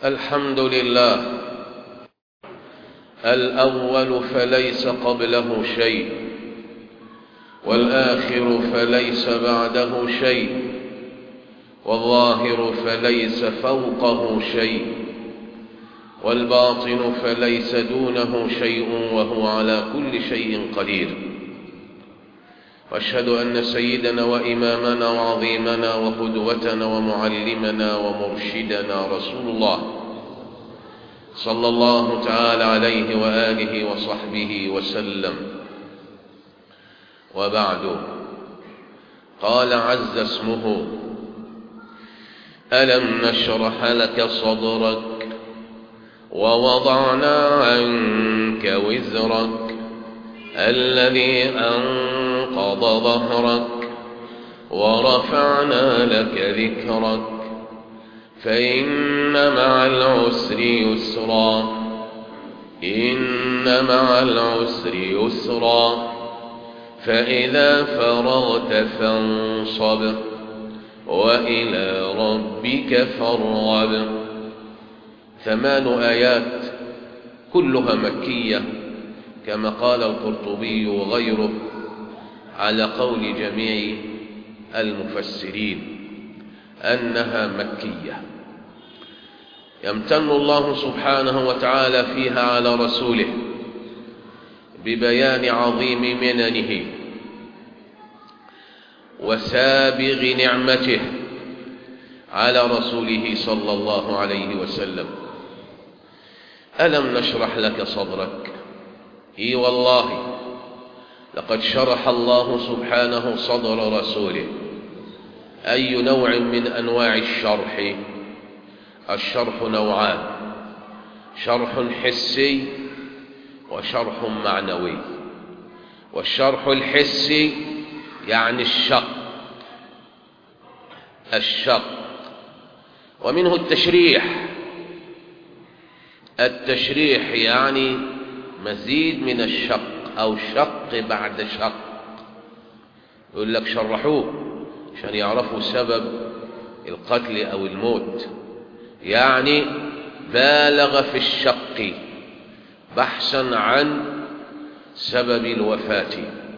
الحمد لله الأول فليس قبله شيء والآخر فليس بعده شيء والظاهر فليس فوقه شيء والباطن فليس دونه شيء وهو على كل شيء قدير واشهد أن سيدنا وإمامنا وعظيمنا وقدوتنا ومعلمنا ومرشدنا رسول الله صلى الله تعالى عليه وآله وصحبه وسلم وبعد قال عز اسمه ألم نشرح لك صدرك ووضعنا عنك وزرك الذي أنقض ظهرك ورفعنا لك ذكرك فإن مع العسر يسرا إن مع العسر يسرا فإذا فرغت فانصب وإلى ربك فارغب ثمان آيات كلها مكية كما قال القرطبي وغيره على قول جميع المفسرين أنها مكية يمتن الله سبحانه وتعالى فيها على رسوله ببيان عظيم مننه وسابغ نعمته على رسوله صلى الله عليه وسلم ألم نشرح لك صدرك اي والله لقد شرح الله سبحانه صدر رسوله أي نوع من أنواع الشرح الشرح نوعان شرح حسي وشرح معنوي والشرح الحسي يعني الشق الشق ومنه التشريح التشريح يعني مزيد من الشق أو شق بعد شق يقول لك شرحوه عشان يعرفوا سبب القتل أو الموت يعني بالغ في الشق بحثا عن سبب الوفاة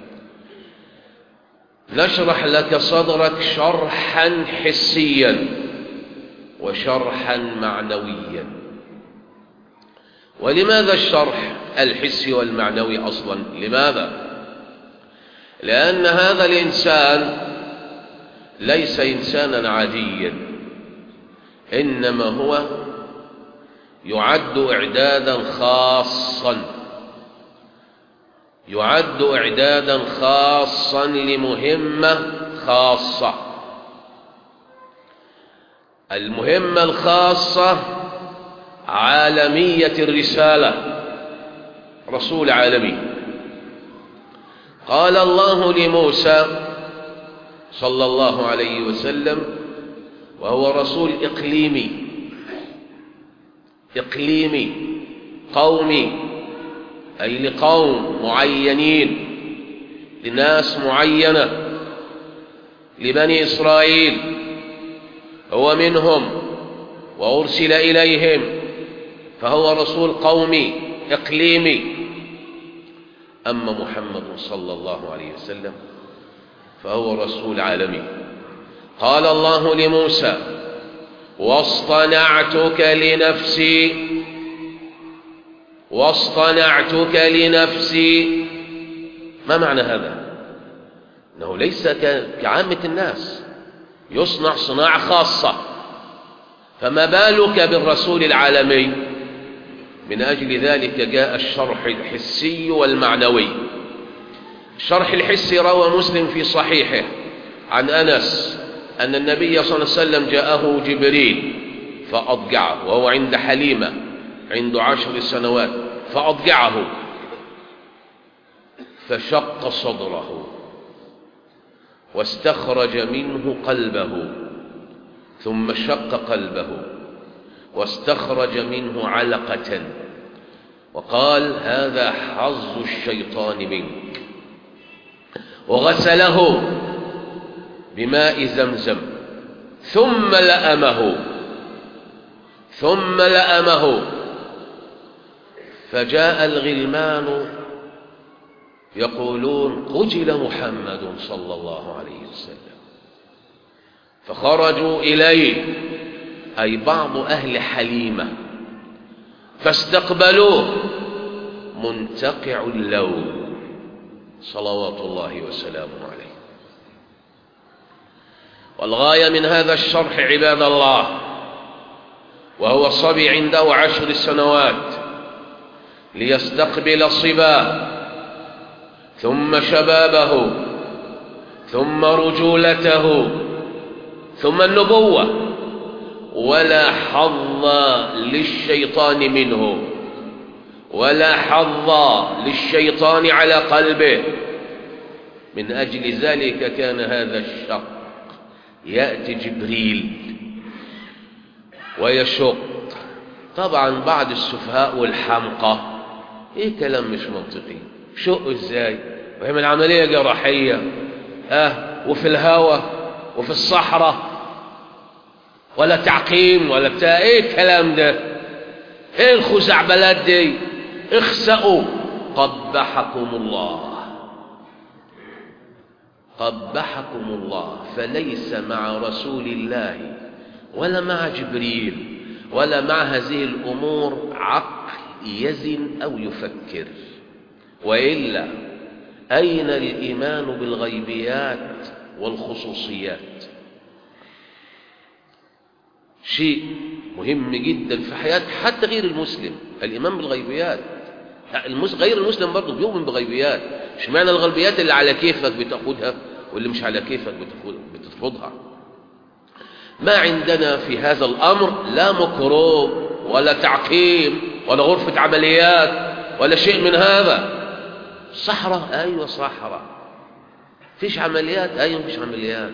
نشرح لك صدرك شرحا حسيا وشرحا معنويا ولماذا الشرح الحسي والمعنوي أصلا لماذا لأن هذا الإنسان ليس إنسانا عاديا إنما هو يعد إعدادا خاصا يعد إعدادا خاصا لمهمة خاصة المهمة الخاصة عالمية الرسالة رسول عالمي قال الله لموسى صلى الله عليه وسلم وهو رسول إقليمي إقليمي قومي أي لقوم معينين لناس معينة لبني إسرائيل هو منهم وأرسل إليهم فهو رسول قومي إقليمي أما محمد صلى الله عليه وسلم فهو رسول عالمي قال الله لموسى واصطنعتك لنفسي واصطنعتك لنفسي ما معنى هذا انه ليس كعامه الناس يصنع صناعه خاصه فما بالك بالرسول العالمي من اجل ذلك جاء الشرح الحسي والمعنوي الشرح الحسي روى مسلم في صحيحه عن انس ان النبي صلى الله عليه وسلم جاءه جبريل فاضجعه وهو عند حليمه عنده عشر سنوات فاضجعه فشق صدره واستخرج منه قلبه ثم شق قلبه واستخرج منه علقة وقال هذا حظ الشيطان منك وغسله بماء زمزم ثم لأمه ثم لأمه فجاء الغلمان يقولون قتل محمد صلى الله عليه وسلم فخرجوا إليه أي بعض أهل حليمة فاستقبلوه منتقع اللون صلوات الله وسلامه عليه والغاية من هذا الشرح عباد الله وهو الصبي عنده عشر سنوات ليستقبل صباه ثم شبابه ثم رجولته ثم النبوة ولا حظ للشيطان منه ولا حظ للشيطان على قلبه من أجل ذلك كان هذا الشق يأتي جبريل ويشق طبعا بعض السفهاء والحمقى ايه كلام مش منطقي شق ازاي وهي العملية جراحية اه وفي الهوى وفي الصحراء ولا تعقيم ولا بتاع ايه الكلام ده ايه الخزعبلات دي اخسأوا قبحكم الله قبحكم الله فليس مع رسول الله ولا مع جبريل ولا مع هذه الأمور عقل يزن أو يفكر وإلا أين الإيمان بالغيبيات والخصوصيات شيء مهم جدا في حياة حتى غير المسلم الإيمان بالغيبيات غير المسلم برضه بيؤمن بغيبيات مش معنى الغيبيات اللي على كيفك بتاخدها واللي مش على كيفك بترفضها ما عندنا في هذا الأمر لا مكروب ولا تعقيم ولا غرفة عمليات ولا شيء من هذا صحراء أيوة صحراء فيش عمليات أيوة فيش عمليات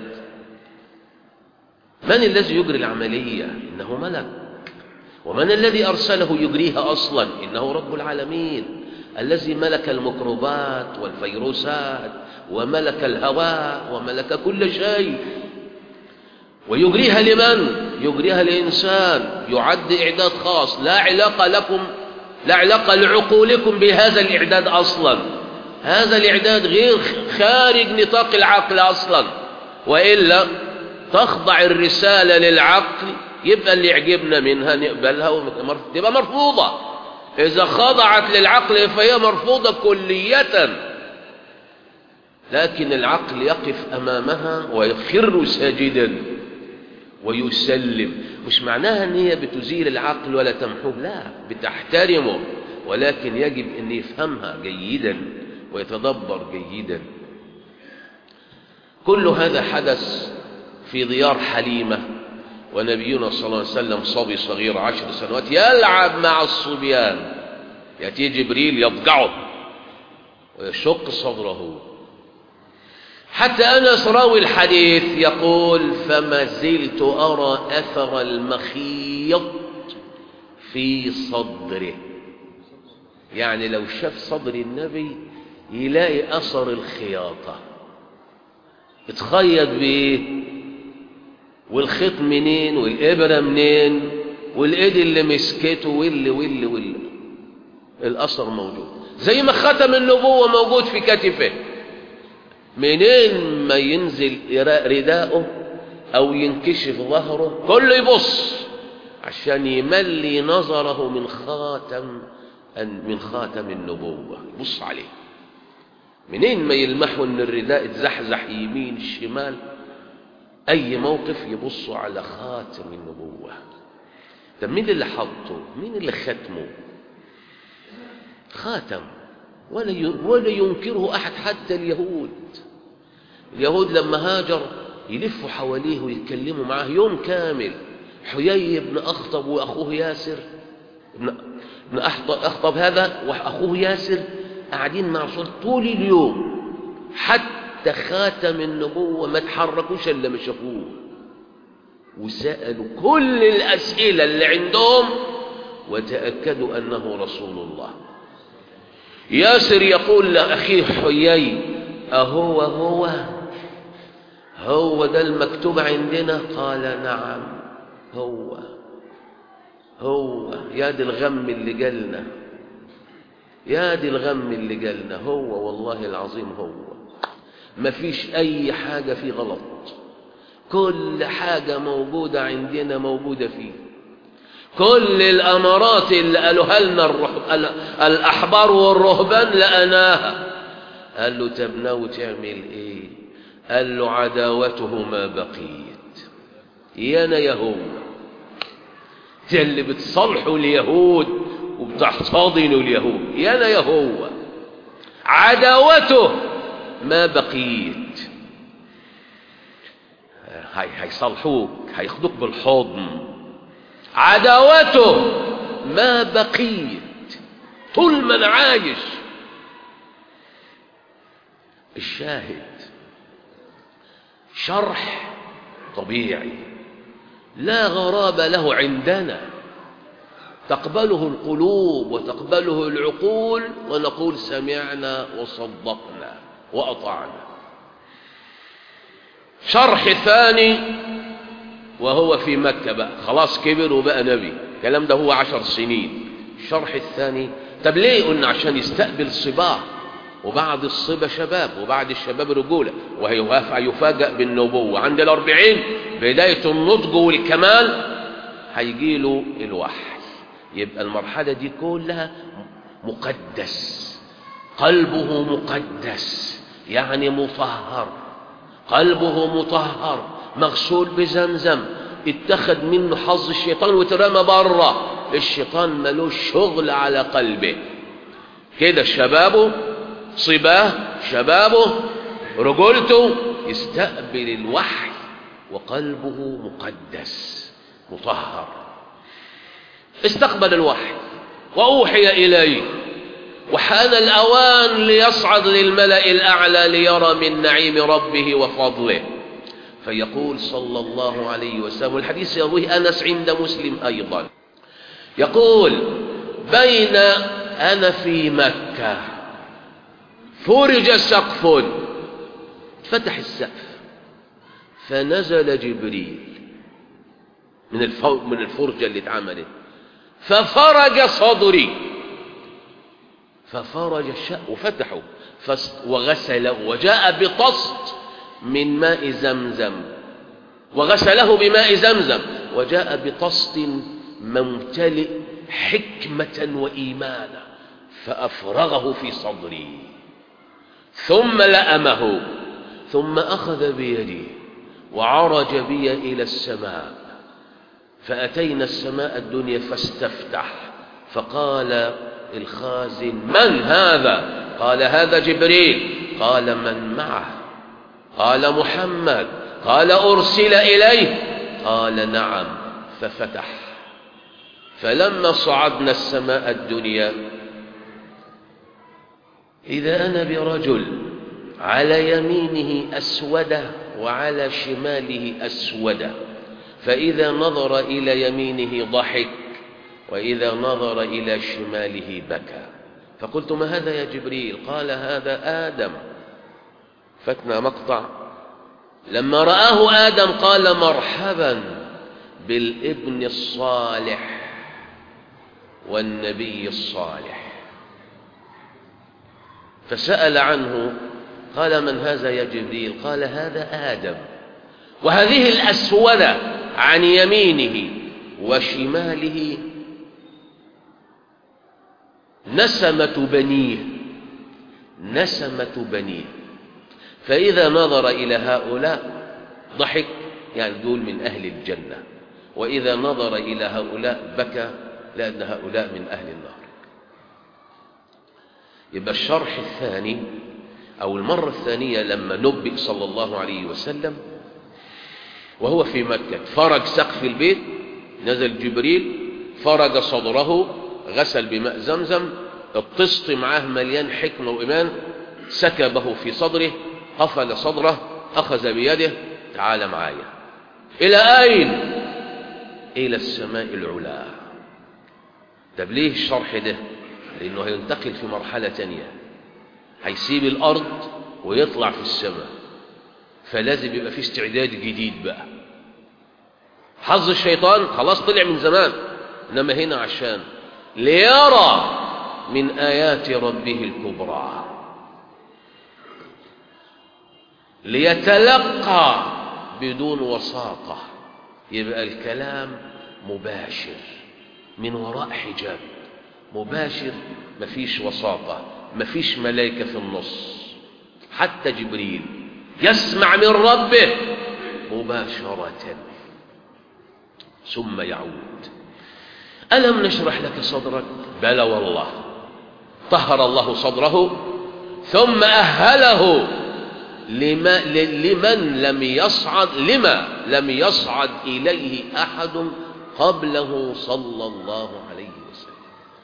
من الذي يجري العملية إنه ملك ومن الذي أرسله يجريها أصلا إنه رب العالمين الذي ملك الميكروبات والفيروسات وملك الهواء وملك كل شيء ويجريها لمن يجريها لإنسان يعد إعداد خاص لا علاقة لكم لا علاقة لعقولكم بهذا الإعداد أصلا هذا الإعداد غير خارج نطاق العقل أصلا وإلا تخضع الرسالة للعقل يبقى اللي يعجبنا منها نقبلها تبقى مرفوضة إذا خضعت للعقل فهي مرفوضة كلية لكن العقل يقف أمامها ويخر ساجدا ويسلم مش معناها ان هي بتزيل العقل ولا تمحوه لا بتحترمه ولكن يجب ان يفهمها جيدا ويتدبر جيدا كل هذا حدث في ديار حليمة ونبينا صلى الله عليه وسلم صبي صغير عشر سنوات يلعب مع الصبيان يأتي جبريل يضجعه ويشق صدره حتى أنس راوي الحديث يقول فما زلت أرى أثر المخيط في صدره يعني لو شاف صدر النبي يلاقي أثر الخياطة اتخيط بإيه والخيط منين والإبرة منين والإيد اللي مسكته واللي واللي واللي الأثر موجود زي ما ختم النبوة موجود في كتفه منين ما ينزل رداءه او ينكشف ظهره كله يبص عشان يملي نظره من خاتم من خاتم النبوة يبص عليه منين ما يلمحوا ان الرداء اتزحزح يمين شمال اي موقف يبصوا على خاتم النبوة طب مين اللي حطه مين اللي ختمه خاتم ولا ولا ينكره أحد حتى اليهود اليهود لما هاجر يلفوا حواليه ويتكلموا معاه يوم كامل حيي بن أخطب وأخوه ياسر ابن ابن أخطب هذا وأخوه ياسر قاعدين مع صوت طول اليوم حتى خاتم النبوة ما تحركوش إلا ما شافوه وسألوا كل الأسئلة اللي عندهم وتأكدوا أنه رسول الله ياسر يقول لأخيه حيي أهو هو هو ده المكتوب عندنا قال نعم هو هو يا دي الغم اللي جالنا يا دي الغم اللي جالنا هو والله العظيم هو ما فيش أي حاجة فيه غلط كل حاجة موجودة عندنا موجودة فيه كل الأمارات اللي قالوها لنا الرهب... الأحبار والرهبان لقناها قال له طب ناوي تعمل ايه قال له عداوته ما بقيت يانا يا هو اللي بتصالحوا اليهود وبتحتضنوا اليهود يانا يا هو عداوته ما بقيت هي هيصالحوك هياخدوك بالحضن عداوته ما بقيت طول ما انا عايش الشاهد شرح طبيعي لا غراب له عندنا تقبله القلوب وتقبله العقول ونقول سمعنا وصدقنا وأطعنا شرح ثاني وهو في مكة بقى خلاص كبر وبقى نبي الكلام ده هو عشر سنين الشرح الثاني طب ليه قلنا عشان يستقبل صباه وبعد الصبا شباب وبعد الشباب رجولة وهيفاجأ بالنبوة عند الأربعين بداية النضج والكمال هيجيله الوحي يبقى المرحلة دي كلها مقدس قلبه مقدس يعني مطهر قلبه مطهر مغسول بزمزم اتخذ منه حظ الشيطان وترمى بره الشيطان ملوش شغل على قلبه كده شبابه صباه شبابه رجولته يستقبل الوحي وقلبه مقدس مطهر استقبل الوحي وأوحي إليه وحان الأوان ليصعد للملأ الأعلى ليرى من نعيم ربه وفضله فيقول صلى الله عليه وسلم والحديث يرويه أنس عند مسلم أيضا يقول بين أنا في مكة فرج سقف فتح السقف فنزل جبريل من الفوق من الفرجة اللي اتعملت ففرج صدري ففرج الشق وفتحه وغسله وجاء بطست من ماء زمزم وغسله بماء زمزم وجاء بطست ممتلئ حكمة وإيمانا فأفرغه في صدري ثم لأمه ثم أخذ بيدي وعرج بي إلى السماء فأتينا السماء الدنيا فاستفتح فقال الخازن من هذا قال هذا جبريل قال من معه قال محمد قال أرسل إليه قال نعم ففتح فلما صعدنا السماء الدنيا إذا أنا برجل على يمينه أسودة وعلى شماله أسودة فإذا نظر إلى يمينه ضحك وإذا نظر إلى شماله بكى فقلت ما هذا يا جبريل قال هذا آدم فتنا مقطع لما رآه آدم قال مرحبا بالابن الصالح والنبي الصالح فسأل عنه قال من هذا يا جبريل قال هذا آدم وهذه الأسودة عن يمينه وشماله نسمة بنيه نسمة بنيه فإذا نظر إلى هؤلاء ضحك يعني دول من أهل الجنة وإذا نظر إلى هؤلاء بكى لأن هؤلاء من أهل النار يبقى الشرح الثاني أو المرة الثانية لما نبئ صلى الله عليه وسلم وهو في مكة فرج سقف البيت نزل جبريل فرج صدره غسل بماء زمزم الطست معاه مليان حكمة وإيمان سكبه في صدره قفل صدره أخذ بيده تعال معايا إلى أين إلى السماء العلا طب ليه الشرح ده لأنه هينتقل في مرحلة تانية هيسيب الأرض ويطلع في السماء فلازم يبقى في استعداد جديد بقى حظ الشيطان خلاص طلع من زمان إنما هنا عشان ليرى من آيات ربه الكبرى ليتلقى بدون وساطة يبقى الكلام مباشر من وراء حجاب مباشر مفيش وساطة مفيش ملائكة في النص حتى جبريل يسمع من ربه مباشرة ثم يعود ألم نشرح لك صدرك بلى والله طهر الله صدره ثم أهله لما لمن لم يصعد لما لم يصعد إليه أحد قبله صلى الله عليه وسلم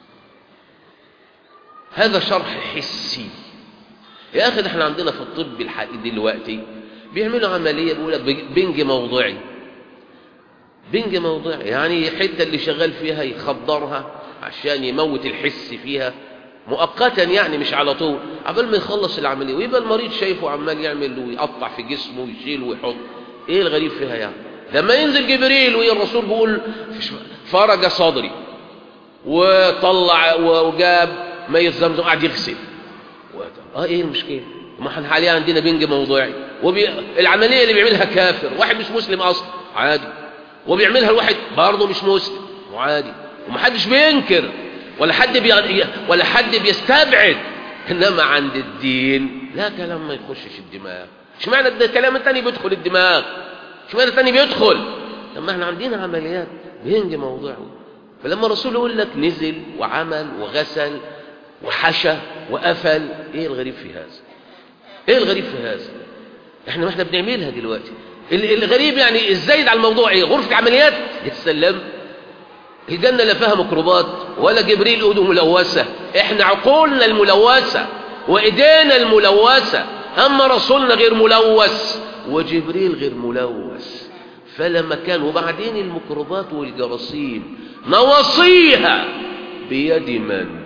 هذا شرح حسي يا أخي احنا عندنا في الطب الحقيقي دلوقتي بيعملوا عملية بيقول لك بنج موضعي بنج موضعي يعني الحته اللي شغال فيها يخدرها عشان يموت الحس فيها مؤقتا يعني مش على طول قبل ما يخلص العمليه ويبقى المريض شايفه عمال يعمل ويقطع في جسمه ويشيل ويحط ايه الغريب فيها يعني لما ينزل جبريل والرسول بيقول فرج صدري وطلع وجاب ميه زمزم قاعد يغسل اه ايه المشكله ما احنا حاليا عندنا بنج موضعي وبي... العمليه اللي بيعملها كافر واحد مش مسلم اصلا عادي وبيعملها الواحد برضه مش مسلم وعادي ومحدش بينكر ولا حد بي... ولا حد بيستبعد انما عند الدين لا كلام ما يخشش الدماغ اشمعنى الكلام الثاني بيدخل الدماغ اشمعنى الثاني بيدخل لما احنا عندنا عمليات بينج موضوعه فلما الرسول يقول لك نزل وعمل وغسل وحشى وقفل ايه الغريب في هذا ايه الغريب في هذا احنا ما احنا بنعملها دلوقتي الغريب يعني الزايد على الموضوع ايه غرفة عمليات يا سلام الجنة لا فيها ميكروبات ولا جبريل ايده ملوثة احنا عقولنا الملوثة وايدينا الملوثة اما رسولنا غير ملوث وجبريل غير ملوث فلا مكان وبعدين الميكروبات والجراثيم نوصيها بيد من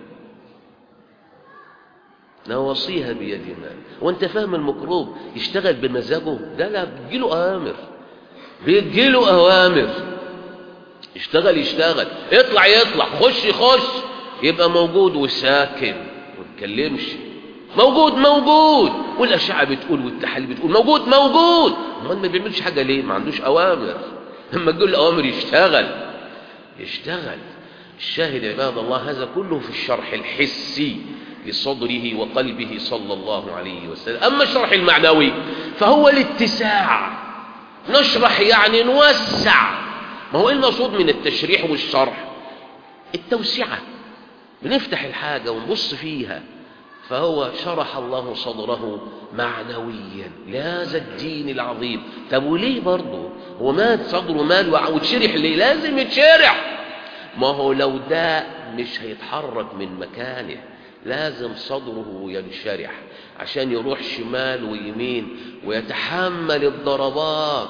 نواصيها بيد من وانت فاهم الميكروب يشتغل بمزاجه ده لا بتجيله اوامر بيجيله اوامر يشتغل يشتغل اطلع يطلع خش يخش يبقى موجود وساكن ما بيتكلمش موجود موجود والاشعه بتقول والتحاليل بتقول موجود موجود امال ما بيعملش حاجه ليه ما عندوش اوامر لما تقول له اوامر يشتغل يشتغل الشاهد عباد الله هذا كله في الشرح الحسي لصدره وقلبه صلى الله عليه وسلم أما الشرح المعنوي فهو الاتساع نشرح يعني نوسع ما هو إيه المقصود من التشريح والشرح التوسعة بنفتح الحاجة ونبص فيها فهو شرح الله صدره معنويا لهذا الدين العظيم طب وليه برضه هو مات صدره مال وتشرح ليه لازم يتشرح ما هو لو ده مش هيتحرك من مكانه لازم صدره ينشرح عشان يروح شمال ويمين ويتحمل الضربات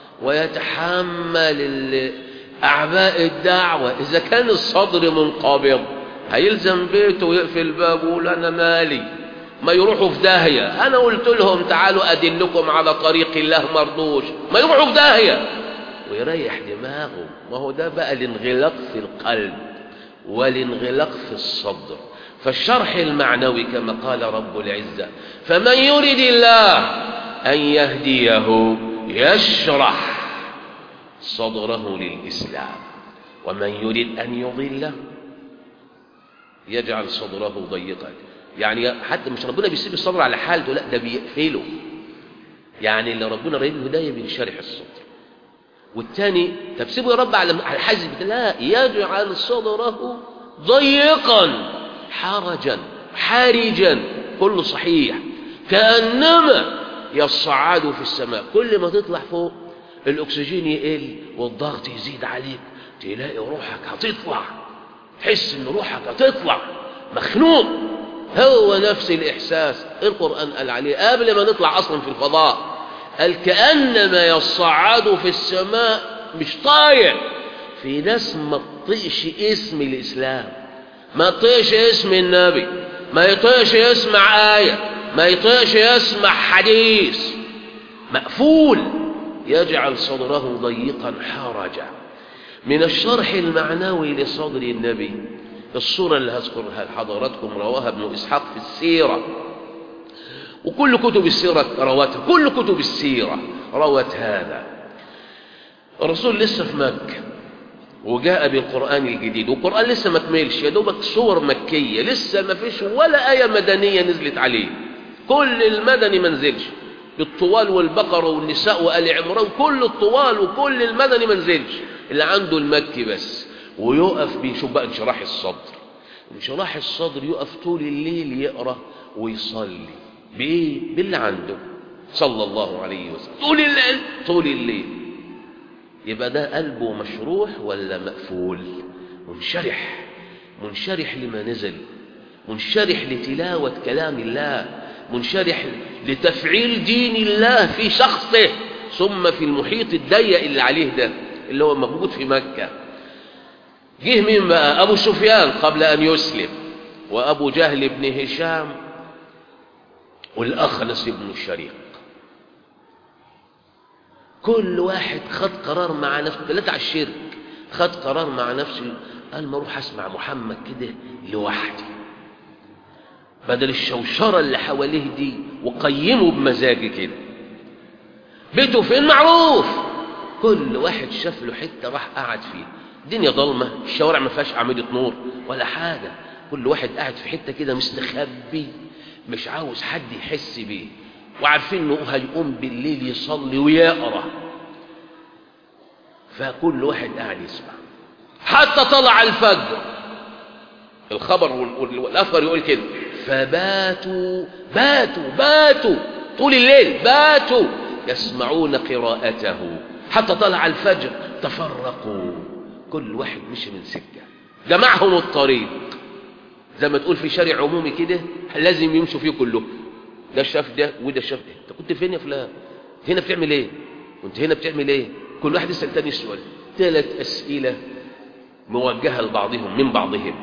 ويتحمل أعباء الدعوة إذا كان الصدر منقبض هيلزم بيته ويقفل الباب ويقول أنا مالي ما يروحوا في داهية أنا قلت لهم تعالوا أدلكم على طريق الله مرضوش ما يروحوا في داهية ويريح دماغه ما هو ده بقى الانغلاق في القلب والانغلاق في الصدر فالشرح المعنوي كما قال رب العزة فمن يرد الله أن يهديه يشرح صدره للإسلام ومن يريد أن يضله يجعل صدره ضيقا يعني حتى مش ربنا بيسيب الصدر على حالته لا ده بيقفله يعني اللي ربنا رايد له هدايه بينشرح الصدر والتاني طب سيبه يا رب على حزب لا يجعل صدره ضيقا حرجا حارجا كله صحيح كأنما يصعد في السماء كل ما تطلع فوق الأكسجين يقل والضغط يزيد عليك تلاقي روحك هتطلع تحس ان روحك هتطلع مخنوق هو نفس الإحساس القرآن قال عليه قبل ما نطلع أصلا في الفضاء قال كأنما يصعد في السماء مش طايق في ناس ما تطيقش اسم الإسلام ما يطيقش اسم النبي ما يطيقش يسمع آية ما يطيقش يسمع حديث مقفول يجعل صدره ضيقا حرجا من الشرح المعنوي لصدر النبي الصورة اللي هذكرها لحضراتكم رواها ابن إسحاق في السيرة وكل كتب السيرة روتها كل كتب السيرة روت هذا الرسول لسه في مكة وجاء بالقرآن الجديد والقرآن لسه ما كملش يا دوبك صور مكية لسه ما فيش ولا آية مدنية نزلت عليه كل المدني ما نزلش بالطوال والبقرة والنساء وآل عمران كل الطوال وكل المدني ما نزلش اللي عنده المكي بس ويقف بيشوف بقى انشراح الصدر انشراح الصدر يقف طول الليل يقرأ ويصلي بإيه؟ باللي عنده صلى الله عليه وسلم طول الليل طول الليل يبقى ده قلبه مشروح ولا مقفول منشرح منشرح لما نزل منشرح لتلاوة كلام الله منشرح لتفعيل دين الله في شخصه ثم في المحيط الضيق اللي عليه ده اللي هو موجود في مكة جه مين بقى أبو سفيان قبل أن يسلم وأبو جهل بن هشام والأخنس بن الشريق كل واحد خد قرار مع نفسه ثلاثة على الشرك خد قرار مع نفسه قال ما اروح اسمع محمد كده لوحدي بدل الشوشرة اللي حواليه دي وقيمه بمزاجي كده بيته فين معروف كل واحد شاف له حتة راح قعد فيها الدنيا ضلمة الشوارع ما فيهاش أعمدة نور ولا حاجة كل واحد قاعد في حتة كده مستخبي مش عاوز حد يحس بيه وعارفين انه هيقوم بالليل يصلي ويقرا فكل واحد قاعد يسمع حتى طلع الفجر الخبر والاثر يقول كده فباتوا باتوا باتوا طول الليل باتوا يسمعون قراءته حتى طلع الفجر تفرقوا كل واحد مشي من سكه جمعهم الطريق زي ما تقول في شارع عمومي كده لازم يمشوا فيه كلهم ده شاف ده وده شاف ده انت كنت فين يا فلان هنا بتعمل ايه وانت هنا بتعمل ايه كل واحد يسال تاني السؤال ثلاث اسئله موجهه لبعضهم من بعضهم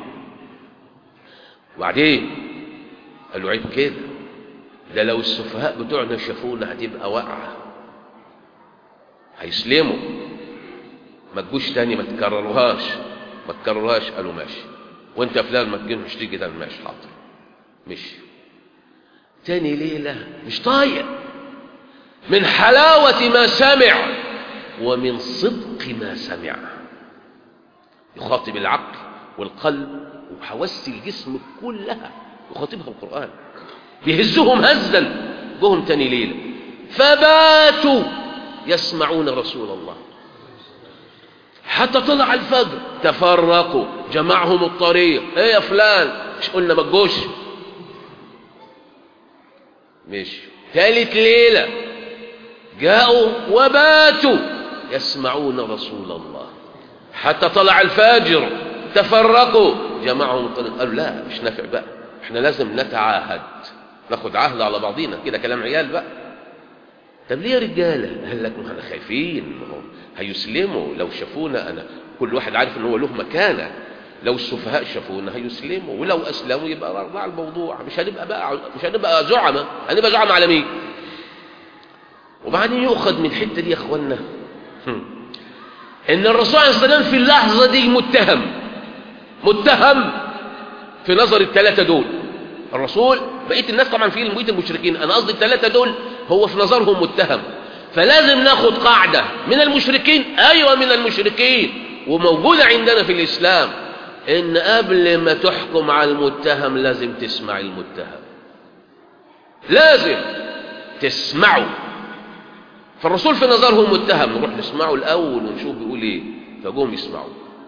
وبعدين قالوا عيب كده ده لو السفهاء بتوعنا شافونا هتبقى واقعه هيسلموا ما تجوش تاني ما تكرروهاش ما تكرروهاش قالوا ماشي وانت يا فلان ما تجيش تيجي ده ماشي حاضر مشي تاني ليلة مش طايق من حلاوة ما سمع ومن صدق ما سمع يخاطب العقل والقلب وحواس الجسم كلها يخاطبها القرآن يهزهم هزا جهم تاني ليلة فباتوا يسمعون رسول الله حتى طلع الفجر تفرقوا جمعهم الطريق ايه يا فلان مش قلنا ما تجوش مش ثالث ليلة جاءوا وباتوا يسمعون رسول الله حتى طلع الفجر تفرقوا جمعهم الطريق قالوا لا مش نافع بقى احنا لازم نتعاهد ناخد عهد على بعضينا كده كلام عيال بقى طب ليه يا رجاله قال لك ما احنا خايفين ما هو هيسلموا لو شافونا انا كل واحد عارف ان هو له مكانه لو السفهاء شافونا هيسلموا ولو اسلموا يبقى رضع الموضوع مش هنبقى بقى مش هنبقى زعماء هنبقى زعماء على مين وبعدين يؤخذ من الحته دي يا اخوانا ان الرسول عليه الصلاه والسلام في اللحظه دي متهم متهم في نظر الثلاثه دول الرسول بقيه الناس طبعا في بقيه المشركين انا قصدي الثلاثه دول هو في نظرهم متهم فلازم ناخد قاعده من المشركين ايوه من المشركين وموجوده عندنا في الاسلام ان قبل ما تحكم على المتهم لازم تسمع المتهم لازم تسمعه فالرسول في نظرهم متهم نروح نسمعه الاول ونشوف بيقول ايه فجوهم يسمعوا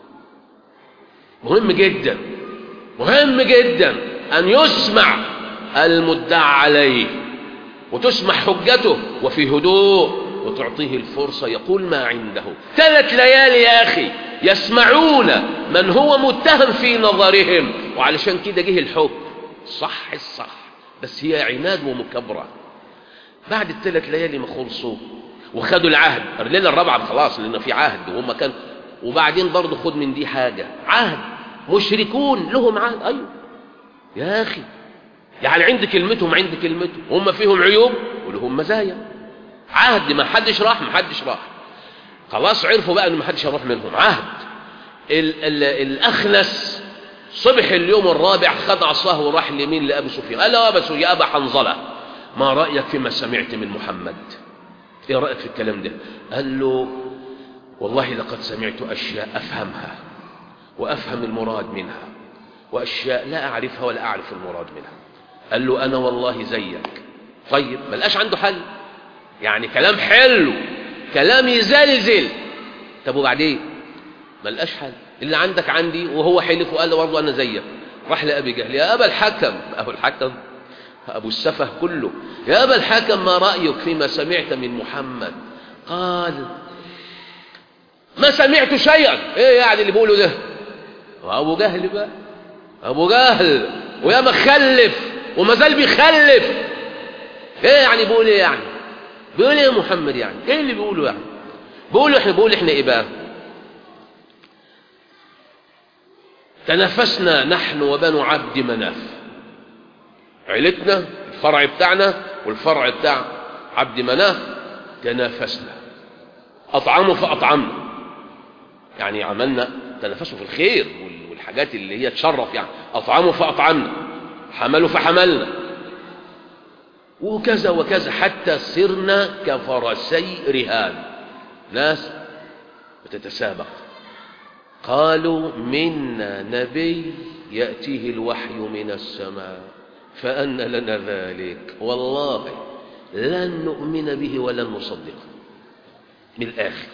مهم جدا مهم جدا ان يسمع المدعى عليه وتسمع حجته وفي هدوء وتعطيه الفرصة يقول ما عنده ثلاث ليالي يا أخي يسمعون من هو متهم في نظرهم وعلشان كده جه الحكم صح الصح بس هي عناد ومكبرة بعد الثلاث ليالي ما خلصوا وخدوا العهد الليلة الرابعة خلاص لأن في عهد وهم كان وبعدين برضه خد من دي حاجة عهد مشركون لهم عهد أيوه يا أخي يعني عند كلمتهم عند كلمتهم هم فيهم عيوب ولهم مزايا عهد ما حدش راح ما حدش راح خلاص عرفوا بقى ان ما حدش هيروح منهم عهد ال ال الأخنس صبح اليوم الرابع خد عصاه وراح لمين لأبي سفيان قال له يا أبا يا أبا حنظلة ما رأيك فيما سمعت من محمد ايه رأيك في الكلام ده قال له والله لقد سمعت أشياء أفهمها وأفهم المراد منها وأشياء لا أعرفها ولا أعرف المراد منها قال له أنا والله زيك طيب ما لقاش عنده حل يعني كلام حلو كلام يزلزل طب وبعدين ما لقاش حل اللي عندك عندي وهو حلف وقال له برضه أنا زيك راح لأبي جهل يا أبا الحكم أبو الحكم أبو السفه كله يا أبا الحكم ما رأيك فيما سمعت من محمد قال ما سمعت شيئا ايه يعني اللي بيقوله ده وابو جهل بقى ابو جهل ويا مخلف وما زال بيخلف ايه يعني بيقول ايه يعني بيقول ايه محمد يعني ايه اللي بيقوله يعني بيقولوا احنا بيقول احنا ايه بقى تنافسنا نحن وبنو عبد مناف عيلتنا الفرع بتاعنا والفرع بتاع عبد مناف تنافسنا أطعموا فأطعمنا يعني عملنا تنافسوا في الخير والحاجات اللي هي تشرف يعني أطعموا فأطعمنا حملوا فحملنا وكذا وكذا حتى صرنا كفرسي رهان ناس بتتسابق قالوا منا نبي يأتيه الوحي من السماء فأن لنا ذلك والله لن نؤمن به ولن نصدقه من الآخر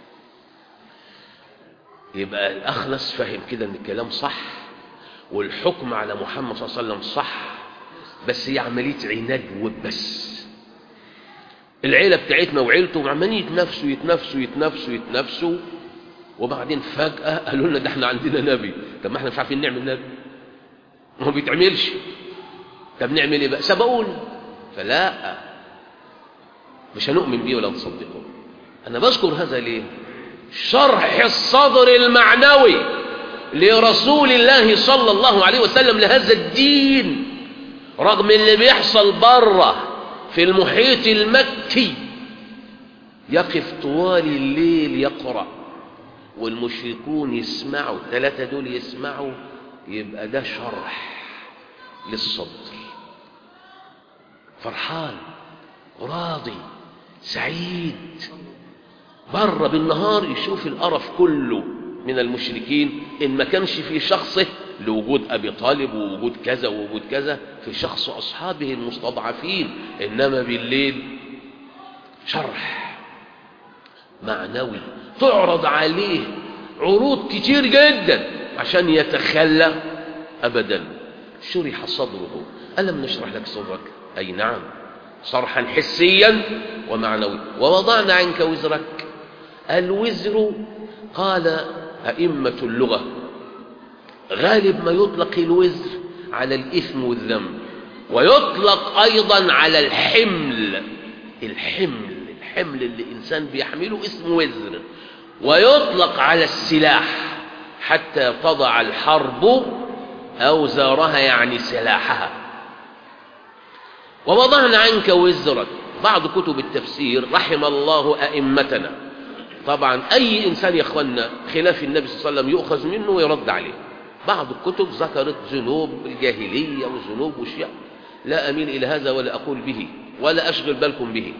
يبقى الأخنس فهم كده أن الكلام صح والحكم على محمد صلى الله عليه وسلم صح بس هي عملية عناد وبس العيلة بتاعتنا وعيلته عمالين يتنافسوا يتنافسوا يتنافسوا يتنافسوا وبعدين فجأة قالوا لنا ده احنا عندنا نبي طب ما احنا مش عارفين نعمل نبي ما هو بيتعملش طب نعمل ايه بقى سبقونا فلا مش هنؤمن بيه ولا نصدقه انا بذكر هذا ليه شرح الصدر المعنوي لرسول الله صلى الله عليه وسلم لهذا الدين رغم اللي بيحصل بره في المحيط المكي يقف طوال الليل يقرأ والمشركون يسمعوا الثلاثة دول يسمعوا يبقى ده شرح للصدر فرحان راضي سعيد بره بالنهار يشوف القرف كله من المشركين إن ما كانش في شخصه لوجود أبي طالب ووجود كذا ووجود كذا في شخص أصحابه المستضعفين إنما بالليل شرح معنوي تعرض عليه عروض كتير جدا عشان يتخلى أبدا شرح صدره ألم نشرح لك صدرك أي نعم صرحا حسيا ومعنوي ووضعنا عنك وزرك الوزر قال أئمة اللغة غالب ما يطلق الوزر على الإثم والذنب ويطلق أيضا على الحمل الحمل الحمل اللي الإنسان بيحمله اسمه وزر ويطلق على السلاح حتى تضع الحرب أوزارها يعني سلاحها ووضعنا عنك وزرك بعض كتب التفسير رحم الله أئمتنا طبعا أي إنسان يا أخوانا خلاف النبي صلى الله عليه وسلم يؤخذ منه ويرد عليه بعض الكتب ذكرت ذنوب الجاهلية وذنوب وشيء لا أميل إلى هذا ولا أقول به ولا أشغل بالكم به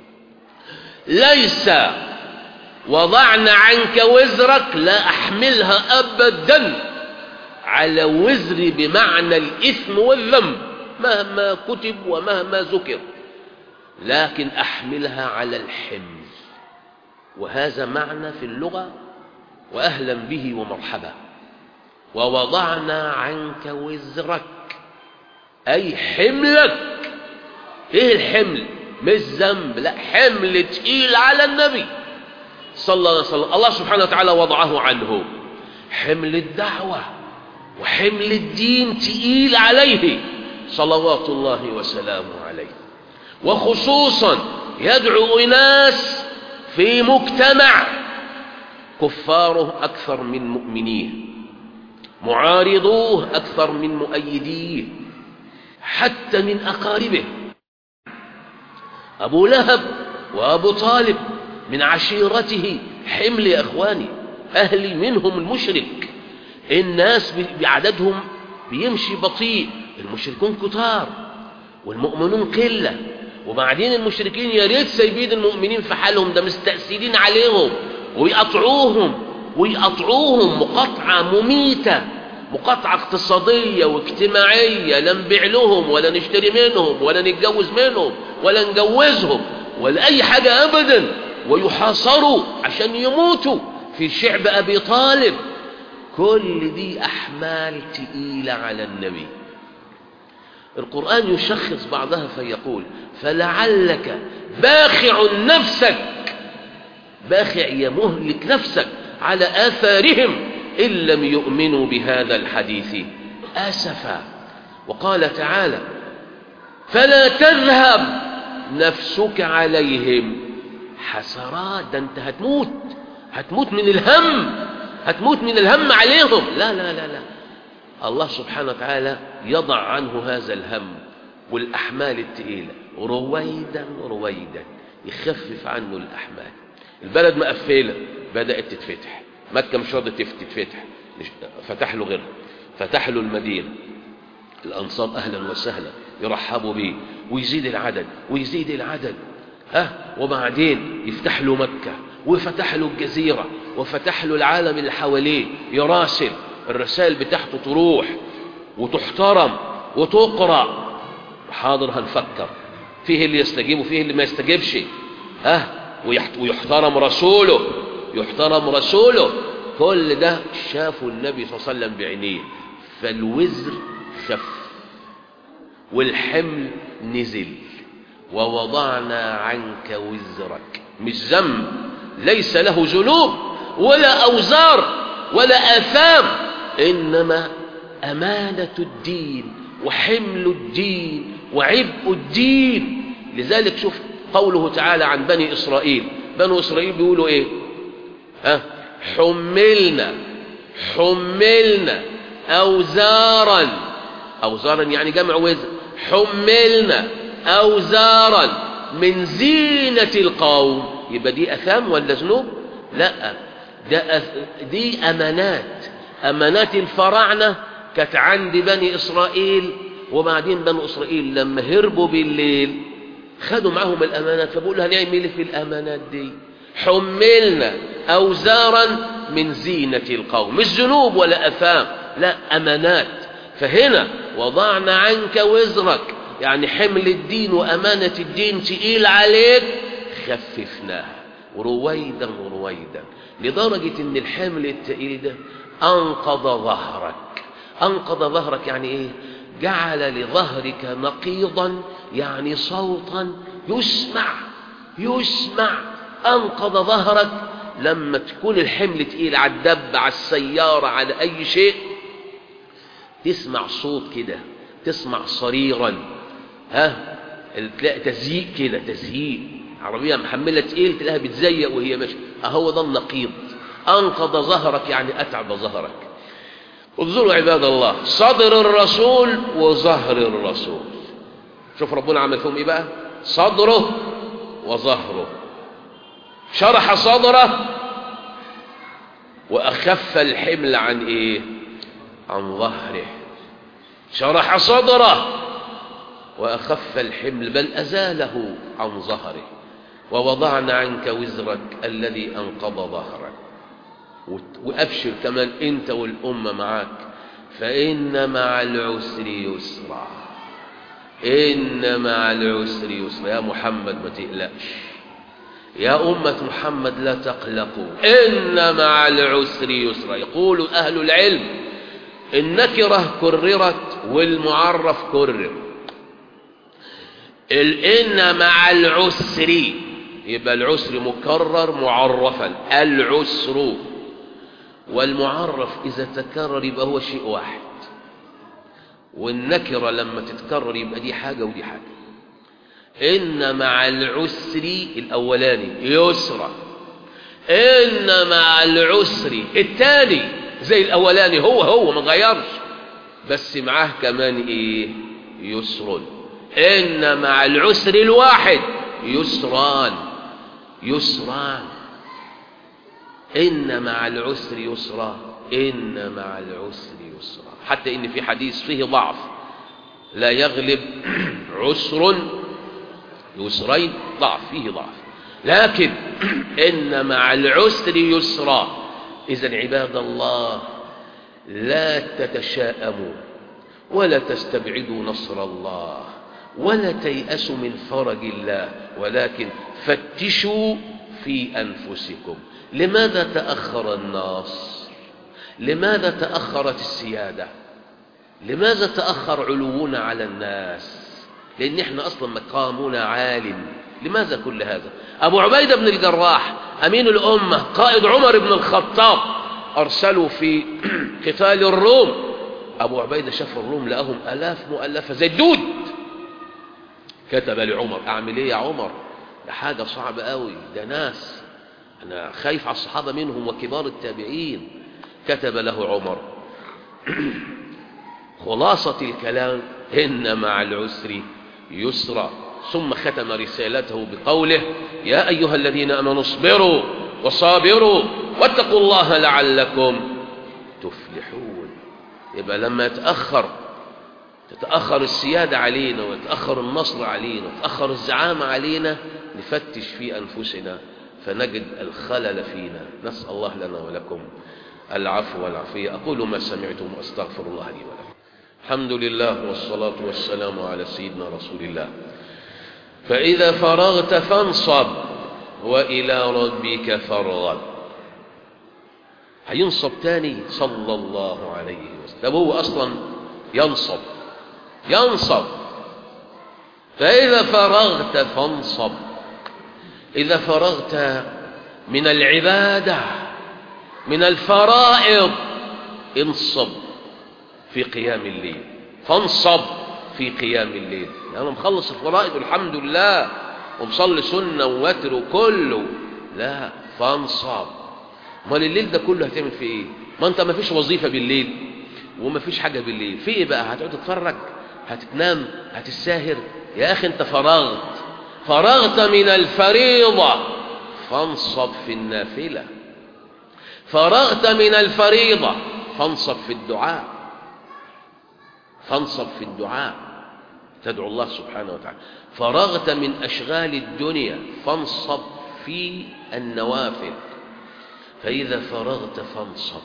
ليس وضعنا عنك وزرك لا أحملها أبدا على وزر بمعنى الإثم والذنب مهما كتب ومهما ذكر لكن أحملها على الحمل وهذا معنى في اللغة وأهلا به ومرحبا ووضعنا عنك وزرك أي حملك إيه الحمل مش ذنب لا حمل تقيل على النبي صلى الله عليه وسلم الله سبحانه وتعالى وضعه عنه حمل الدعوة وحمل الدين تقيل عليه صلوات الله وسلامه عليه وخصوصا يدعو إناس في مجتمع كفاره أكثر من مؤمنيه معارضوه أكثر من مؤيديه حتى من أقاربه أبو لهب وأبو طالب من عشيرته حمل يا أخواني أهلي منهم المشرك الناس بعددهم بيمشي بطيء المشركون كتار والمؤمنون قلة وبعدين المشركين يا ريت سايبين المؤمنين في حالهم ده مستأثرين عليهم ويقطعوهم ويقطعوهم مقاطعة مميتة مقاطعة اقتصادية واجتماعية لا نبيع لهم ولا نشتري منهم ولا نتجوز منهم ولا نجوزهم ولا أي حاجة أبدا ويحاصروا عشان يموتوا في شعب أبي طالب كل دي أحمال تقيلة على النبي القرآن يشخص بعضها فيقول فلعلك باخع نفسك باخع يمهلك نفسك على آثارهم إن لم يؤمنوا بهذا الحديث آسفا وقال تعالى فلا تذهب نفسك عليهم حسرات ده انت هتموت هتموت من الهم هتموت من الهم عليهم لا لا لا لا الله سبحانه وتعالى يضع عنه هذا الهم والأحمال التقيلة رويدا رويدا يخفف عنه الأحمال البلد مقفلة بدأت تتفتح مكة مش راضية تتفتح فتح له غيرها فتح له المدينة الأنصار أهلا وسهلا يرحبوا به ويزيد العدد ويزيد العدد ها وبعدين يفتح له مكة وفتح له الجزيرة وفتح له العالم اللي حواليه يراسل الرسائل بتاعته تروح وتحترم وتقرأ حاضر هنفكر فيه اللي يستجيب وفيه اللي ما يستجيبش ها ويحترم رسوله يحترم رسوله كل ده شافه النبي صلى الله عليه وسلم بعينيه فالوزر خف والحمل نزل ووضعنا عنك وزرك مش ذنب ليس له ذنوب ولا أوزار ولا آثام إنما أمانة الدين وحمل الدين وعبء الدين لذلك شوف قوله تعالى عن بني إسرائيل بنو إسرائيل بيقولوا إيه ها حملنا حملنا أوزارا أوزارا يعني جمع وزر حملنا أوزارا من زينة القوم يبقى دي أثام ولا ذنوب لا ده أث... دي أمانات أمانات الفراعنة كانت عند بني إسرائيل وبعدين بني إسرائيل لما هربوا بالليل خدوا معهم الأمانات فبقولوا هنعمل ايه في الأمانات دي حملنا أوزارا من زينة القوم مش ذنوب ولا أثام لا أمانات فهنا وضعنا عنك وزرك يعني حمل الدين وأمانة الدين تقيل عليك خففناها رويدا رويدا لدرجة ان الحمل التقيل ده انقض ظهرك انقض ظهرك يعني ايه جعل لظهرك نقيضا يعني صوتا يسمع يسمع انقض ظهرك لما تكون الحمل تقيل على الدب على السيارة على اي شيء تسمع صوت كده تسمع صريرا ها تلاقي تزييق كده تزييق عربية محملة تقيل تلاقيها بتزيق وهي ماشية أهو ده النقيض أنقض ظهرك يعني أتعب ظهرك انظروا عباد الله صدر الرسول وظهر الرسول شوف ربنا عمل فيهم ايه بقى صدره وظهره شرح صدره وأخف الحمل عن ايه عن ظهره شرح صدره وأخف الحمل بل أزاله عن ظهره ووضعنا عنك وزرك الذي أنقض ظهرك وأبشر كمان أنت والأمة معاك فإن مع العسر يسرا إن مع العسر يسرا يا محمد ما تقلقش يا أمة محمد لا تقلقوا إن مع العسر يسرا يقول أهل العلم النكرة كررت والمعرف كرر الإن مع العسر يبقى العسر مكرر معرفا العسر والمعرف إذا تكرر يبقى هو شيء واحد والنكرة لما تتكرر يبقى دي حاجة ودي حاجة إن مع العسر الأولاني يسرا إن مع العسر الثاني زي الأولاني هو هو ما غيرش بس معاه كمان إيه يسر إن مع العسر الواحد يسران يسران إن مع العسر يسرا إن مع العسر يسرا حتى إن في حديث فيه ضعف لا يغلب عسر يسرين ضعف فيه ضعف لكن إن مع العسر يسرا إذا عباد الله لا تتشاءموا ولا تستبعدوا نصر الله ولا تيأسوا من فرج الله ولكن فتشوا في أنفسكم لماذا تأخر النصر لماذا تأخرت السيادة لماذا تأخر علونا على الناس لأن احنا أصلا مقامنا عال لماذا كل هذا أبو عبيدة بن الجراح أمين الأمة قائد عمر بن الخطاب أرسلوا في قتال الروم أبو عبيدة شاف الروم لقاهم ألاف مؤلفة زي الدود كتب لعمر أعمل إيه يا عمر ده حاجة صعبة قوي ده ناس أنا خايف على الصحابة منهم وكبار التابعين كتب له عمر خلاصة الكلام إن مع العسر يسرا ثم ختم رسالته بقوله يا أيها الذين أمنوا اصبروا وصابروا واتقوا الله لعلكم تفلحون يبقى لما يتأخر تتأخر السيادة علينا ويتأخر النصر علينا وتتأخر الزعامة علينا نفتش في أنفسنا فنجد الخلل فينا نسأل الله لنا ولكم العفو والعافية أقول ما سمعتم وأستغفر الله لي ولكم الحمد لله والصلاة والسلام على سيدنا رسول الله فإذا فرغت فانصب وإلى ربك فارغب هينصب تاني صلى الله عليه وسلم هو أصلا ينصب ينصب فإذا فرغت فانصب إذا فرغت من العبادة من الفرائض انصب في قيام الليل فانصب في قيام الليل أنا يعني مخلص الفرائض الحمد لله ومصلي سنة ووتر وكله لا فانصب امال الليل ده كله هتعمل فيه ايه ما انت ما فيش وظيفة بالليل وما فيش حاجة بالليل في ايه بقى هتقعد تتفرج هتتنام هتساهر يا اخي انت فرغت فرغت من الفريضة فانصب في النافلة فرغت من الفريضة فانصب في الدعاء فانصب في الدعاء تدعو الله سبحانه وتعالى فرغت من أشغال الدنيا فانصب في النوافل فإذا فرغت فانصب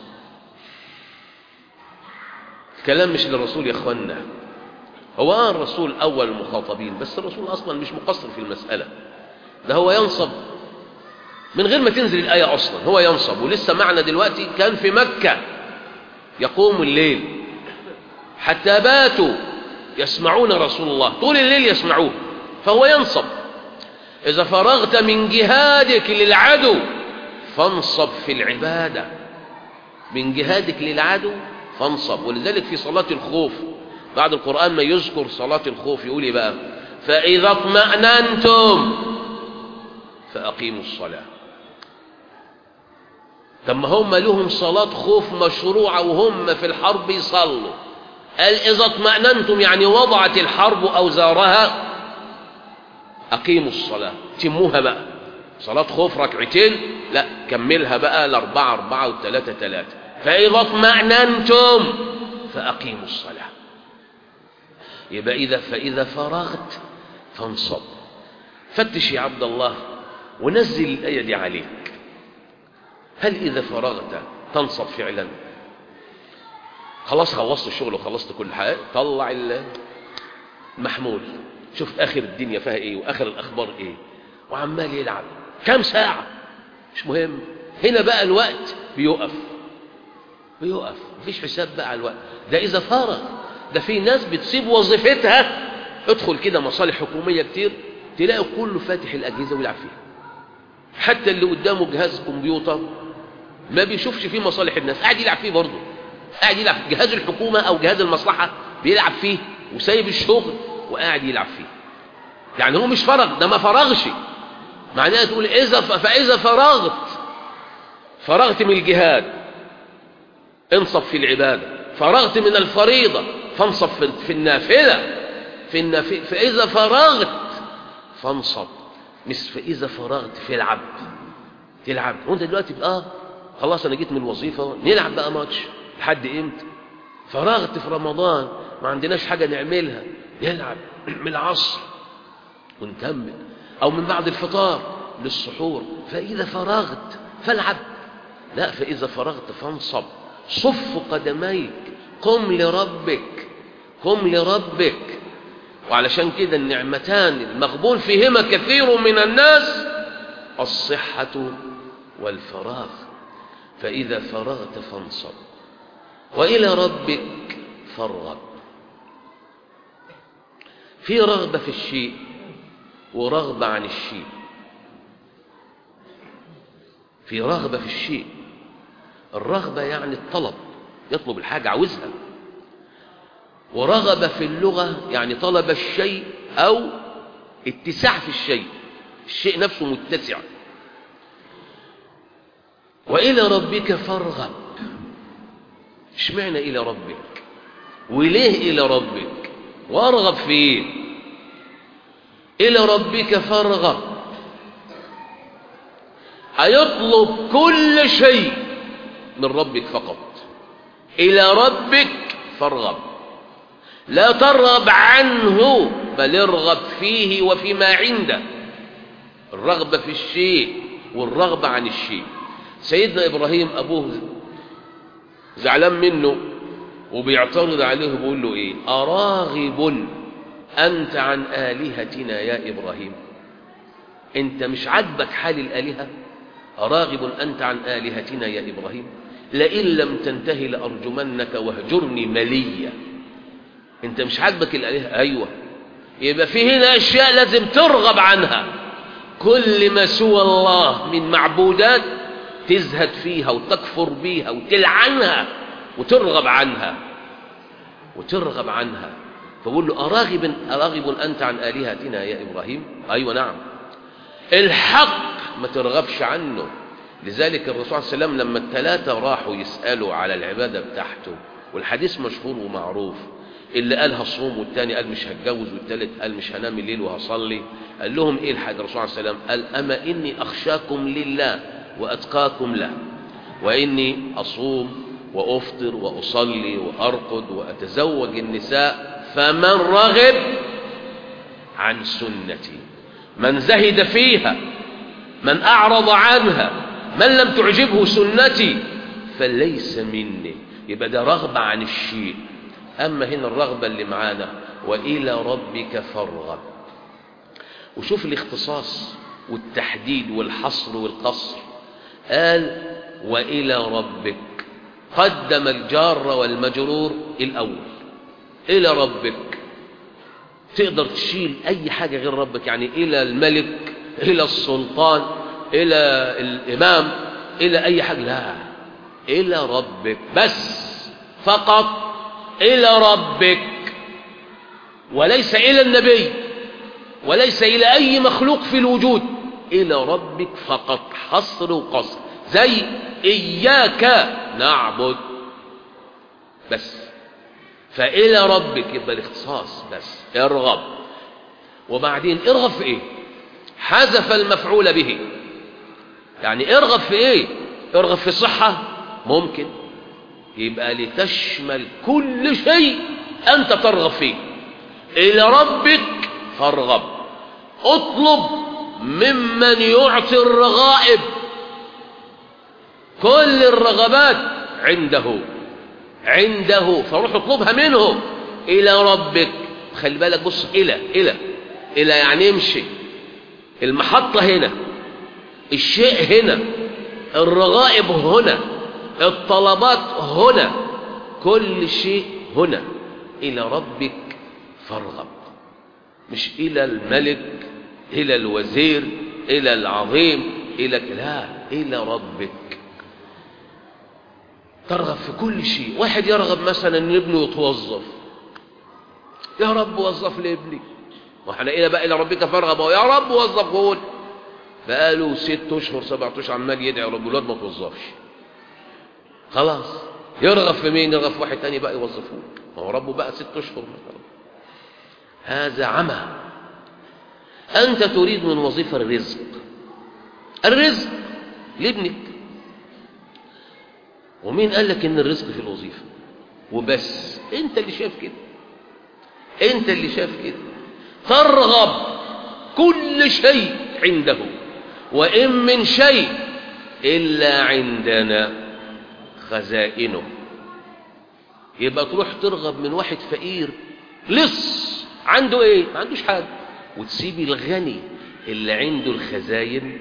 كلام مش للرسول يا اخوانا هو آه الرسول أول المخاطبين بس الرسول أصلا مش مقصر في المسألة ده هو ينصب من غير ما تنزل الآية أصلا هو ينصب ولسه معنا دلوقتي كان في مكة يقوم الليل حتى باتوا يسمعون رسول الله طول الليل يسمعوه فهو ينصب إذا فرغت من جهادك للعدو فانصب في العبادة من جهادك للعدو فانصب ولذلك في صلاة الخوف بعد القرآن ما يذكر صلاة الخوف يقول إيه بقى فإذا اطمأننتم فأقيموا الصلاة طب ما هم لهم صلاة خوف مشروعة وهم في الحرب يصلوا قال إذا اطمأننتم يعني وضعت الحرب أوزارها أقيموا الصلاة تموها بقى صلاة خوف ركعتين لا كملها بقى الأربعة أربعة والثلاثة ثلاثة فإذا اطمأننتم فأقيموا الصلاة يبقى إذا فإذا فرغت فانصب فتش يا عبد الله ونزل الآية دي عليك هل إذا فرغت تنصب فعلا خلاص خلصت الشغل وخلصت كل حاجة طلع المحمول شوف آخر الدنيا فيها إيه وآخر الأخبار إيه وعمال يلعب كم ساعة مش مهم هنا بقى الوقت بيقف بيقف مفيش حساب بقى على الوقت ده إذا فرغ ده في ناس بتسيب وظيفتها ادخل كده مصالح حكومية كتير تلاقي كله فاتح الأجهزة ويلعب فيها حتى اللي قدامه جهاز كمبيوتر ما بيشوفش فيه مصالح الناس قاعد يلعب فيه برضه قاعد يلعب في جهاز الحكومة أو جهاز المصلحة بيلعب فيه وسايب الشغل وقاعد يلعب فيه يعني هو مش فرغ ده ما فرغش معناها تقول إذا فإذا فرغت فرغت من الجهاد انصب في العبادة فرغت من الفريضة فانصب في النافلة في النافلة فإذا فرغت فانصب مش فإذا فرغت في العبد تلعب وانت دلوقتي اه خلاص انا جيت من الوظيفه نلعب بقى ماتش لحد امتى فرغت في رمضان ما عندناش حاجه نعملها نلعب من العصر ونكمل او من بعد الفطار للسحور فاذا فرغت فالعب لا فاذا فرغت فانصب صف قدميك قم لربك قم لربك وعلشان كده النعمتان المغبون فيهما كثير من الناس الصحة والفراغ فإذا فرغت فانصب وإلى ربك فارغب في رغبة في الشيء ورغبة عن الشيء في رغبة في الشيء الرغبة يعني الطلب يطلب الحاجة عاوزها ورغب في اللغة يعني طلب الشيء أو اتساع في الشيء الشيء نفسه متسع وإلى ربك فارغب اشمعنى إلى ربك وليه إلى ربك وارغب في ايه إلى ربك فارغب هيطلب كل شيء من ربك فقط إلى ربك فارغب لا ترغب عنه بل ارغب فيه وفيما عنده الرغبة في الشيء والرغبة عن الشيء سيدنا إبراهيم أبوه زعلان منه وبيعترض عليه وبيقول له إيه أراغب أنت عن آلهتنا يا إبراهيم أنت مش عاجبك حال الآلهة أراغب أنت عن آلهتنا يا إبراهيم لئن لم تنتهي لأرجمنك واهجرني مليا أنت مش عاجبك الآلهة أيوة يبقى في هنا أشياء لازم ترغب عنها كل ما سوى الله من معبودات تزهد فيها وتكفر بيها وتلعنها وترغب عنها وترغب عنها فقول له أراغب, أراغب أنت عن آلهتنا يا إبراهيم أيوة نعم الحق ما ترغبش عنه لذلك الرسول صلى الله عليه وسلم لما الثلاثة راحوا يسألوا على العبادة بتاعته والحديث مشهور ومعروف اللي قال هصوم والتاني قال مش هتجوز والتالت قال مش هنام الليل وهصلي قال لهم ايه الحديث الرسول صلى الله عليه وسلم قال اما اني اخشاكم لله واتقاكم له واني اصوم وافطر واصلي وارقد واتزوج النساء فمن رغب عن سنتي من زهد فيها من اعرض عنها من لم تعجبه سنتي فليس مني يبقى ده رغبه عن الشيء أما هنا الرغبة اللي معانا وإلى ربك فارغب وشوف الاختصاص والتحديد والحصر والقصر قال وإلى ربك قدم الجار والمجرور الأول إلى ربك تقدر تشيل أي حاجة غير ربك يعني إلى الملك إلى السلطان إلى الإمام إلى أي حاجة لا إلى ربك بس فقط إلى ربك وليس إلى النبي وليس إلى أي مخلوق في الوجود إلى ربك فقط حصر وقصر زي إياك نعبد بس فإلى ربك يبقى الاختصاص بس ارغب وبعدين ارغب في ايه حذف المفعول به يعني ارغب في ايه ارغب في الصحة ممكن يبقى لتشمل كل شيء أنت ترغب فيه إلى ربك فارغب اطلب ممن يعطي الرغائب كل الرغبات عنده عنده فروح اطلبها منه إلى ربك خلي بالك بص إلى إلى إلى يعني امشي المحطة هنا الشيء هنا الرغائب هنا الطلبات هنا كل شيء هنا إلى ربك فارغب مش إلى الملك إلى الوزير إلى العظيم إلى لا إلى ربك ترغب في كل شيء واحد يرغب مثلا ان ابنه يتوظف يا رب وظف لي ابني واحنا الى بقى الى ربك فارغب يا رب وظفه لي بقاله ست اشهر سبعة اشهر عمال يدعي رب الواد ما توظفش خلاص يرغب في مين يرغب في واحد تاني بقى يوظفوه ما هو ربه بقى ست اشهر مثلا هذا عمى انت تريد من وظيفه الرزق الرزق لابنك ومين قال لك ان الرزق في الوظيفة وبس انت اللي شايف كده انت اللي شايف كده ترغب كل شيء عنده وإن من شيء إلا عندنا خزائنه يبقى تروح ترغب من واحد فقير لص عنده ايه ما عندوش حاجة وتسيبي الغني اللي عنده الخزاين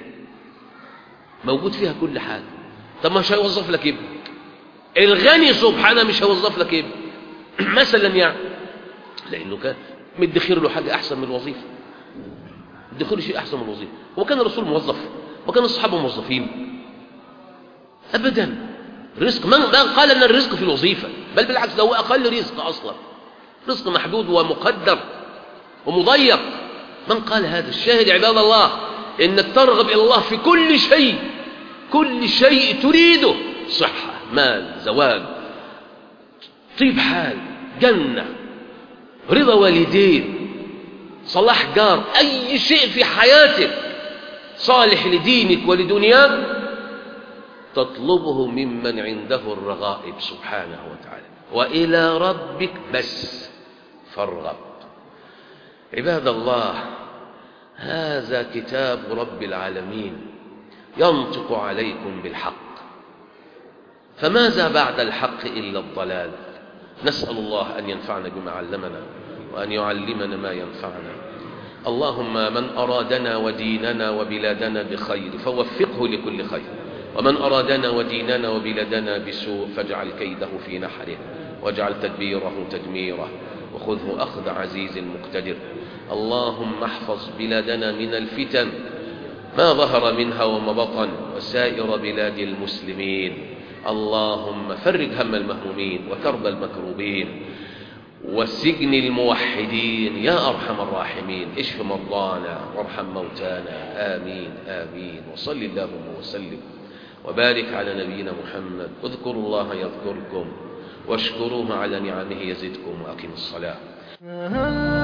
موجود فيها كل حاجة طب مش هيوظف لك ابن الغني سبحانه مش هيوظف لك ابن مثلا يعني لانه كان مدخر له حاجة احسن من الوظيفة مدخر شيء احسن من الوظيفة هو كان الرسول موظف وكان الصحابة موظفين ابدا رزق من قال ان الرزق في الوظيفة بل بالعكس ده هو اقل رزق اصلا رزق محدود ومقدر ومضيق من قال هذا الشاهد عباد الله انك ترغب الى الله في كل شيء كل شيء تريده صحة مال زواج طيب حال جنة رضا والدين صلاح جار أي شيء في حياتك صالح لدينك ولدنياك تطلبه ممن عنده الرغائب سبحانه وتعالى وإلى ربك بس فارغب عباد الله هذا كتاب رب العالمين ينطق عليكم بالحق فماذا بعد الحق إلا الضلال نسأل الله أن ينفعنا بما علمنا وأن يعلمنا ما ينفعنا اللهم من أرادنا وديننا وبلادنا بخير فوفقه لكل خير ومن أرادنا وديننا وبلادنا بسوء فاجعل كيده في نحره واجعل تدبيره تدميره وخذه أخذ عزيز مقتدر اللهم احفظ بلادنا من الفتن ما ظهر منها وما بطن وسائر بلاد المسلمين اللهم فرج هم المهمومين وكرب المكروبين وسجن الموحدين يا أرحم الراحمين اشف مرضانا وارحم موتانا آمين آمين وصل اللهم وسلم وبارك على نبينا محمد اذكروا الله يذكركم واشكروه على نعمه يزدكم وأقم الصلاة